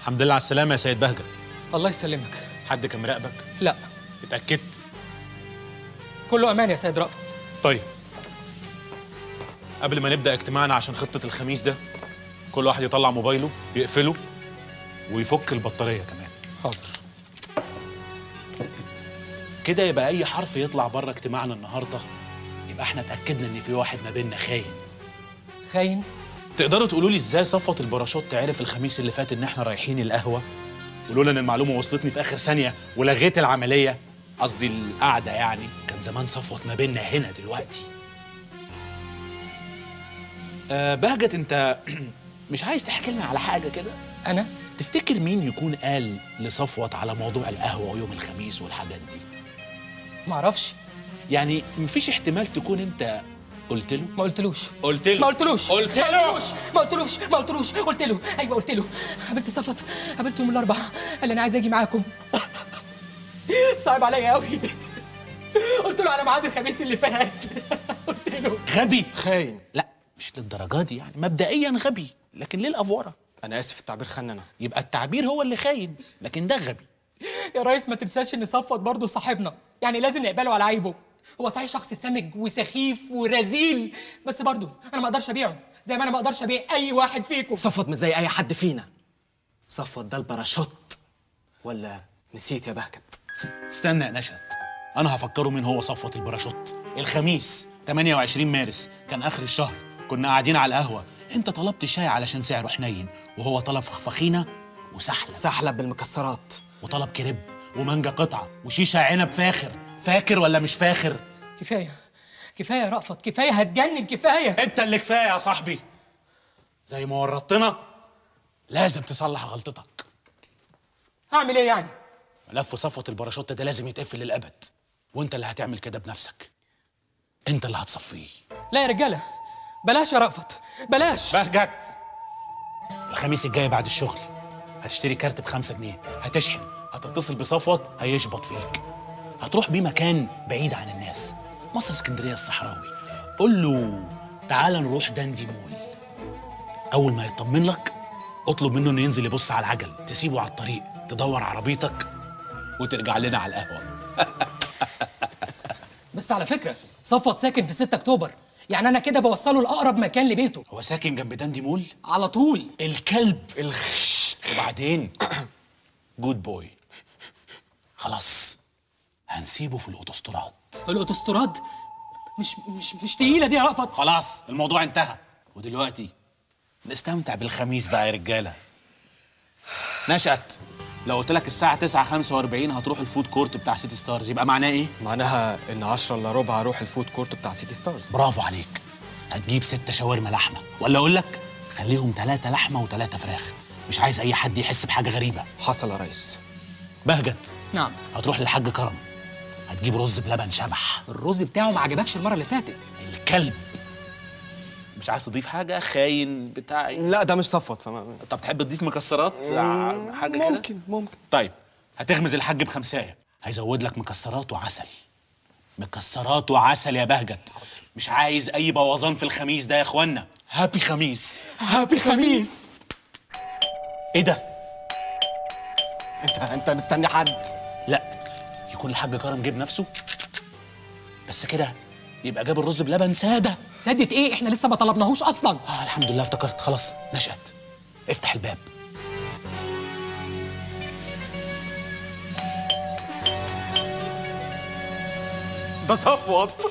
الحمد لله على السلامة يا سيد بهجت الله يسلمك حد كان مراقبك لا اتأكدت كله امان يا سيد رأفت طيب قبل ما نبدأ اجتماعنا عشان خطة الخميس ده كل واحد يطلع موبايله يقفله ويفك البطارية كمان حاضر كده يبقى أي حرف يطلع بره اجتماعنا النهاردة يبقى احنا اتأكدنا إن في واحد ما بيننا خاين خاين تقدروا تقولوا لي ازاي صفوة الباراشوت تعرف الخميس اللي فات ان احنا رايحين القهوة ولولا ان المعلومة وصلتني في اخر ثانية ولغيت العملية قصدي القعدة يعني كان زمان صفوة ما بيننا هنا دلوقتي أه بهجت انت مش عايز تحكي لنا على حاجة كده انا تفتكر مين يكون قال لصفوت على موضوع القهوة ويوم الخميس والحاجات دي معرفش يعني مفيش احتمال تكون انت قلت له ما قلتلوش قلت له ما قلتلوش قلت ما له قلتلوش ما قلتلوش ما قلتلوش قلت له ايوه قلت له قابلت صفت قابلته يوم الاربعاء قال لي انا عايز اجي معاكم صعب عليا قوي قلت له على ميعاد الخميس اللي فات قلت له غبي خاين لا مش للدرجة دي يعني مبدئيا غبي لكن ليه الافوره انا اسف التعبير خننا يبقى التعبير هو اللي خاين لكن ده غبي يا ريس ما تنساش ان صفوت برضه صاحبنا يعني لازم نقبله على عيبه هو صحيح شخص سمج وسخيف ورزيل بس برضه انا ما اقدرش ابيعه زي ما انا ما اقدرش ابيع اي واحد فيكم صفوت مش زي اي حد فينا صفوت ده الباراشوت ولا نسيت يا بهجت استنى يا نشأت انا هفكره مين هو صفوة الباراشوت الخميس 28 مارس كان اخر الشهر كنا قاعدين على القهوة انت طلبت شاي علشان سعره حنين وهو طلب فخفخينة وسحلة سحلب بالمكسرات وطلب كريب ومانجا قطعة وشيشة عنب فاخر فاكر ولا مش فاخر كفايه كفايه يا رأفت كفايه هتجنن كفايه انت اللي كفايه يا صاحبي زي ما ورطتنا لازم تصلح غلطتك هعمل ايه يعني ملف صفوة الباراشوت ده لازم يتقفل للأبد وانت اللي هتعمل كده بنفسك انت اللي هتصفيه لا يا رجاله بلاش يا رأفت بلاش بهجت الخميس الجاي بعد الشغل هتشتري كارت بخمسة جنيه هتشحن هتتصل بصفوت هيشبط فيك هتروح بيه مكان بعيد عن الناس مصر اسكندرية الصحراوي قول له تعال نروح داندي مول أول ما يطمن لك اطلب منه انه ينزل يبص على العجل تسيبه على الطريق تدور عربيتك وترجع لنا على القهوة بس على فكره صفوت ساكن في 6 اكتوبر يعني انا كده بوصله لاقرب مكان لبيته هو ساكن جنب داندي مول على طول الكلب الخش وبعدين جود بوي خلاص هنسيبه في الاوتوستراد الاوتوستراد مش مش مش تقيله دي يا رأفت خلاص الموضوع انتهى ودلوقتي نستمتع بالخميس بقى يا رجاله نشأت لو قلت لك الساعة 9:45 هتروح الفود كورت بتاع سيتي ستارز يبقى معناه ايه؟ معناها ان 10 الا ربع اروح الفود كورت بتاع سيتي ستارز برافو عليك هتجيب ستة شاورما لحمة ولا اقول لك خليهم ثلاثة لحمة وثلاثة فراخ مش عايز اي حد يحس بحاجة غريبة حصل يا ريس بهجت نعم هتروح للحاج كرم هتجيب رز بلبن شبح الرز بتاعه ما عجبكش المره اللي فاتت الكلب مش عايز تضيف حاجة خاين بتاعي لا ده مش صفوت فما طب تحب تضيف مكسرات ع- حاجة كده ممكن ممكن طيب هتغمز الحاج بخمساية هيزود لك مكسرات وعسل مكسرات وعسل يا بهجت مش عايز اي بوظان في الخميس ده يا اخوانا هابي خميس هابي خميس ايه ده انت انت مستني حد لا يكون الحاج كرم جيب نفسه بس كده يبقى جاب الرز بلبن ساده سادة ايه احنا لسه ما طلبناهوش اصلا آه الحمد لله افتكرت خلاص نشأت افتح الباب ده صفوت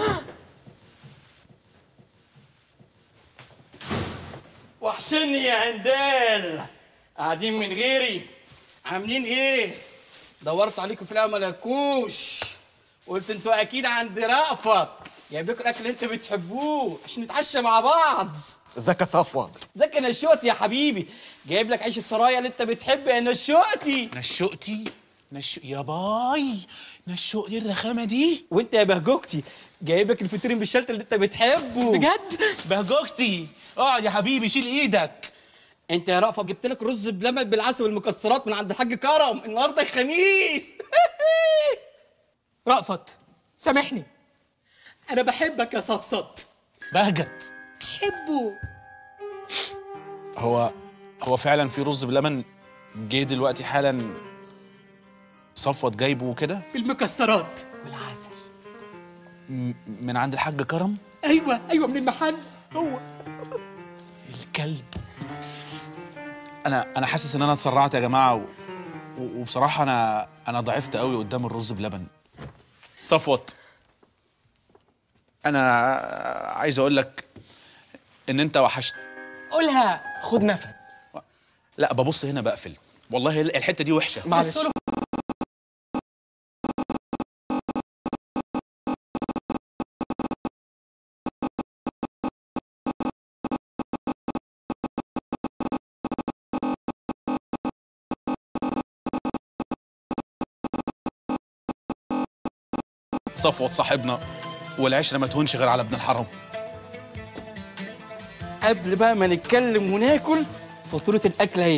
وحشني يا هندال قاعدين من غيري عاملين ايه دورت عليكم في القهوه ما لقوش قلت انتوا اكيد عند رأفت جايب لكم الاكل اللي انتوا بتحبوه عشان نتعشى مع بعض ازيك يا صفوت ازيك يا نشوتي يا حبيبي جايب لك عيش السرايا اللي انت بتحب يا نشوتي نشؤتي نش يا باي نشؤتي الرخامه دي وانت يا بهجوكتي جايب لك الفطير بالشلت اللي انت بتحبه بجد بهجوكتي اقعد يا حبيبي شيل ايدك انت يا رأفت جبت لك رز بلبن بالعسل والمكسرات من عند الحاج كرم النهارده الخميس رأفت سامحني انا بحبك يا صفصت بهجت بحبه هو هو فعلا في رز بلبن جه دلوقتي حالا صفوت جايبه كده المكسرات والعسل م- من عند الحاج كرم ايوه ايوه من المحل هو الكلب انا انا حاسس ان انا اتسرعت يا جماعه و... و- وبصراحه انا انا ضعفت قوي قدام الرز بلبن صفوت انا عايز اقول لك ان انت وحشت قولها خد نفس لا ببص هنا بقفل والله الحته دي وحشه معلش له صفوت صاحبنا والعشره ما تهونش غير على ابن الحرام قبل بقى ما نتكلم وناكل فاتوره الاكل اهي